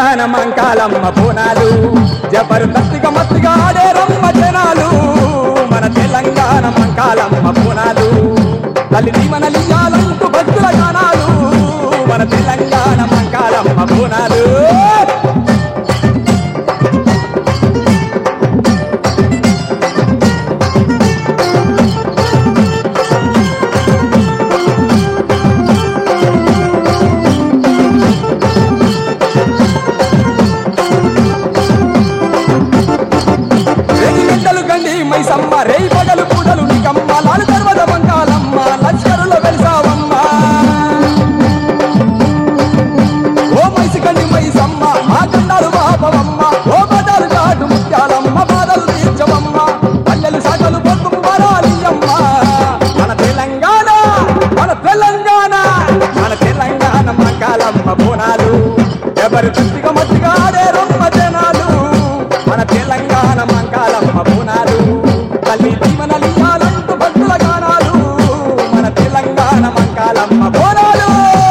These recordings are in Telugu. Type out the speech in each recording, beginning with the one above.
తెలంగాణ మంకాలమ్మ బోనాలు జబర్దస్తిగా మత్తిగా ఆడే రమ్మ జనాలు మన తెలంగాణ మంకాలమ్మ బోనాలు తల్లి మన లింగాలంటూ భక్తుల గానాలు మన తెలంగాణ మంకాలమ్మ బోనాలు రేగి గంటలు గండి మైసమ్మ రేయి పగలు పూటలు నికమ్మ లాలు తర్వత మంకాలమ్మ లష్కరులో వెలిసావమ్మ ఓ మైసి గండి మైసమ్మ మా గండాలు బాపవమ్మ ఓ బజారు కాటు ముత్యాలమ్మ బాధలు తీర్చవమ్మ పల్లెలు సాగలు పొద్దు వరాలియమ్మ మన తెలంగాణ మన తెలంగాణ మన తెలంగాణ మంకాలమ్మ బోనాలు ఎవరు తృప్తిగా మట్టిగా ఆడే రొమ్మ జనాలు మన తెలంగాణ మంకాలమ్మ బోనాలు తల్లి జీవన లింగాలంటూ భక్తుల గానాలు మన తెలంగాణ మంకాలమ్మ బోనాలు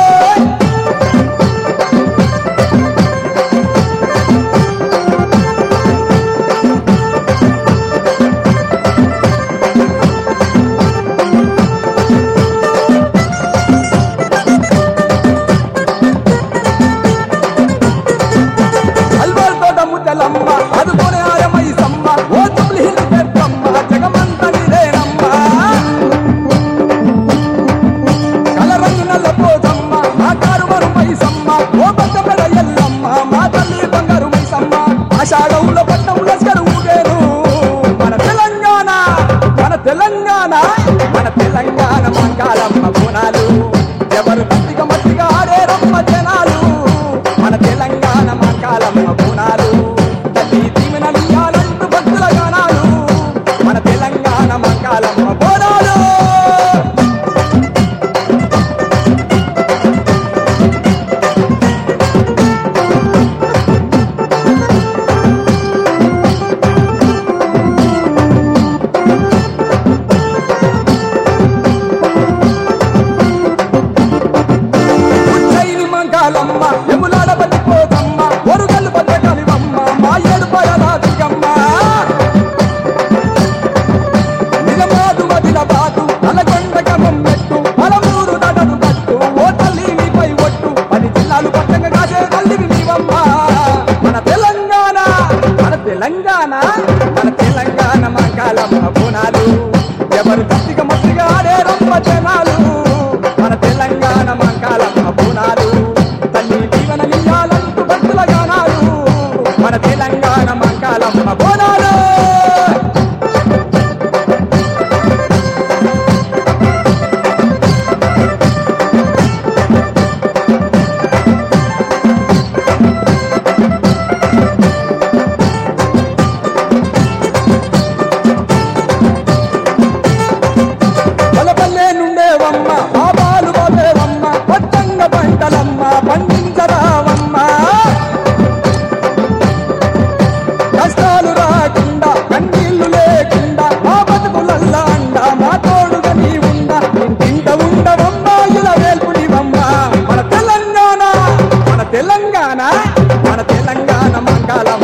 అల్వాల్ తోట ముద్దలమ్మ అదుకునే ఆయమై సమ్మ ఓ తుమ్లి హిల్ పెద్దమ్మ జగమంత నిదేనమ్మ కలరంగు నల్ల పోతమ్మ మా కారు మరుమై సమ్మ ఓ పక్క పెడ ఎల్లమ్మ మా తల్లి బంగారు మైసమ్మ ఆషాఢంలో పట్టం లస్కరు ఊగేను మన తెలంగాణ మన తెలంగాణ మన తెలంగాణ మంగాళమ్మ బోనాలు ఎవరు మట్టిగా మట్టిగా ఆడే రమ్మ జనాలు మన తెలంగాణ మంగాళమ్మ బోనాలు తల్లి దీవెన లింగాలంటూ భక్తుల గానాలు మన తెలంగాణ మంగాళమ్మ బోనాలు ఉజ్జయిని మంగాలమ్మ ఎములాడ పట్టిపోతమ్మ ఒరుగల్లు పట్టగలివమ్మ మా ఏడుపాయ రాజుగమ్మ నిజమాదు మదిల బాటు నలగొండ గమం మెట్టు పలమూరు నడను కట్టు ఓ తల్లి నీపై ఒట్టు పది జిల్లాలు పట్టంగా కాసే తల్లివి నీవమ్మ మన తెలంగాణ మన తెలంగాణ మన తెలంగాణ మంగాలమ్మ బోనాలు ఎవరు గట్టిగా మట్టిగా ఆడే రమ్మ జనాలు మన తెలంగాణ మంగాలమ్మ బోనాలు తల్లి జీవన నియాలంటూ భక్తుల గానాలు మన తెలంగాణ మంగాలమ్మ బోనాలు పలపల్లే నుండేవమ్మ బాబాలు పోతేవమ్మ పట్టంగ పంటలమ్మ పండించరావమ్మ కష్టాలు రాకుండా కన్నీళ్లు లేకుండా మా బతుకులల్లా అండ మా తోడుగా నీ ఉండ ఇంటింట ఉండవమ్మ ఇలా వేల్పుడివమ్మ మన తెలంగాణ మన తెలంగాణ మన తెలంగాణ మంగళం